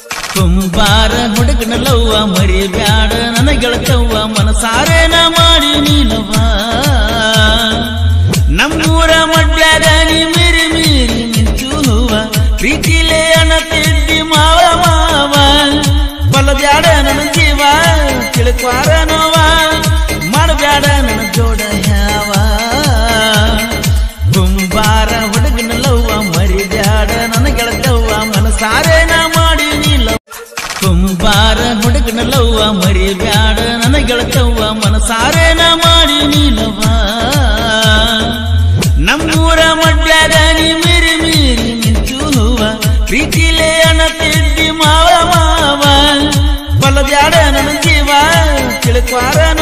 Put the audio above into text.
ಕುಂಬಾರ ಹುಡುಗನ ಲವ್ವ ಮರಿಬ್ಯಾಡ ನನ್ನ ಗೆಳತವ್ವ ಮನಸಾರೆ ನಾ ಮಾಡಿ ನೀನವ ನಮ್ಮೂರ ಮಡ್ಯಾಗ ನೀ ಮೀರಿ ಮೀರಿ ಮಿಂಚು ಹೂವ ಪ್ರೀತಿಲೇ ಅಣ್ಣ ತಿದ್ದಿ ಮಾವ ಮಾವ ಕೊಲ್ಲಬ್ಯಾಡ ನನ್ನ ಜೀವ ತಿಳ್ಕ್ವಾರ ನೋವ ಮಾಡಬ್ಯಾಡ ನನ್ನ ಜೋಡ ಯಾವ ಕುಂಬಾರ ಹುಡುಗನ ಲವ್ವ ಮರಿಬ್ಯಾಡ ನನ್ನ ಗೆಳತವ್ವ ಮನಸಾರೆ ನಾ ಮಾಡಿ ನೀಲ ಕುಂಬಾರ ಹುಡುಗನ ಲವ್ವ ಮರಿಬ್ಯಾಡ ನನ್ನ ಗೆಳತವ್ವ ಮನಸಾರೆ ನಾ ಮಾಡಿ ನೀಲವ ನಮ್ಮೂರ ಮಡ್ಯಾಗ ನೀ ಮೀರಿ ಮೀರಿ ಮಿಂಚು ಹೂವ ಪ್ರೀತಿಲೇ ಅಣ್ಣ ತಿದ್ದಿ ಮಾವ ಮಾವ ಕೊಲ್ಲಬ್ಯಾಡ ನನ್ನ ಜೀವ ತಿಳ್ಕ್ವಾರ